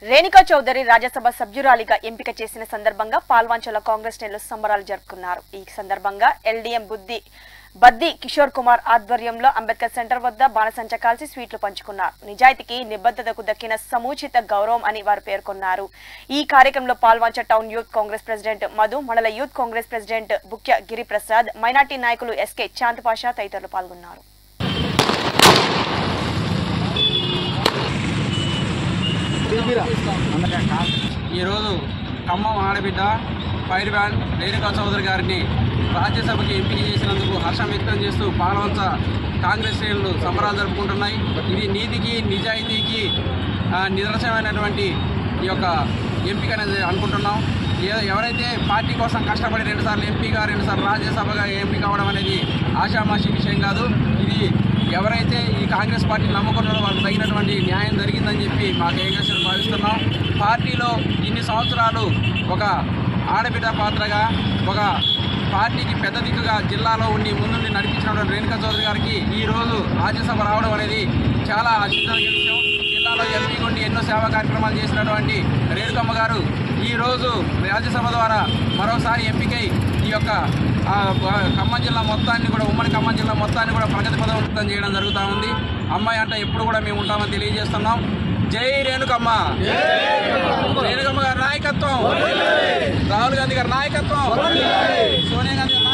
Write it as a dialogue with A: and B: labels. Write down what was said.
A: రేణుకా చౌదరి రాజ్యసభ సభ్యురాలిగా ఎంపిక చేసిన సందర్భంగా పాల్వంచల కాంగ్రెస్ నేతలు సంబరాలు జరుపుకున్నారు ఈ సందర్భంగా ఎల్డీఎం బుద్ధి బద్ది కిషోర్ కుమార్ ఆధ్వర్యంలో అంబేద్కర్ సెంటర్ వద్ద బాణసంచ కాల్చి స్వీట్లు పంచుకున్నారు నిజాయితీకి నిబద్ధతకు దక్కిన సముచిత గౌరవం అని వారు పేర్కొన్నారు ఈ కార్యక్రమంలో Palvancha town youth Congress president Madhu మండల youth Congress president Bukya Giriprasad minority నాయకులు ఎస్కే చాంద్ పాషా తదితరులు పాల్గొన్నారు
B: ఈరోజు ఖమ్మం ఆడబిడ్డ ఫైర్ బ్యాండ్ రేణుకా చౌదరి గారిని రాజ్యసభకి ఎంపిక చేసినందుకు హర్షం వ్యక్తం చేస్తూ పాలవంచ కాంగ్రెస్ శ్రేణులు సంబరాలు జరుపుకుంటున్నాయి ఇది నీతికి నిజాయితీకి ఆ, నిదర్శనమైనటువంటి ఈ యొక్క ఎంపిక అనేది అనుకుంటున్నాం ఏ- ఎవరైతే పార్టీ కోసం కష్టపడి రెండుసార్లు ఎంపీగా రెండుసార్లు రాజ్యసభగా ఎంపిక అవ్వడం అనేది ఆషామాషి విషయం కాదు ఇది ఎవరైతే ఈ కాంగ్రెస్ పార్టీ నమ్ముకున్నారో వాళ్ళకి తగినటువంటి న్యాయం జరిగిందని చెప్పి మాకు ఏకేశ్వరం భావిస్తున్నాం పార్టీలో ఇన్ని సంవత్సరాలు ఒక ఆడబిడ్డ పాత్రగా ఒక పార్టీకి పెద్ద దిక్కుగా జిల్లాలో ఉండి ముందుండి నడిపించినటువంటి రేణుకా చౌదరి గారికి ఈ రోజు రాజ్యసభ రావడం అనేది చాలా ఆశించదగిన విషయం జిల్లాలో ఎంపీ ఉండి ఎన్నో సేవా కార్యక్రమాలు చేసినటువంటి రేణుకమ్మ గారు ఈ రోజు రాజ్యసభ ద్వారా మరోసారి ఎంపికై ఈ యొక్క ఆ, బ- ఖమ్మం జిల్లా మొత్తాన్ని కూడా ఉమ్మడి ఖమ్మం జిల్లా మొత్తాన్ని కూడా ప్రగతి పదవంతం చేయడం జరుగుతూ ఉంది అమ్మాయి అంటే ఎప్పుడు కూడా మేము ఉంటామని తెలియజేస్తున్నాం జై రేణుకమ్మ రేణుకమ్మ గారి నాయకత్వం రాహుల్ గాంధీ గారి నాయకత్వం సోనియా గాంధీ గారి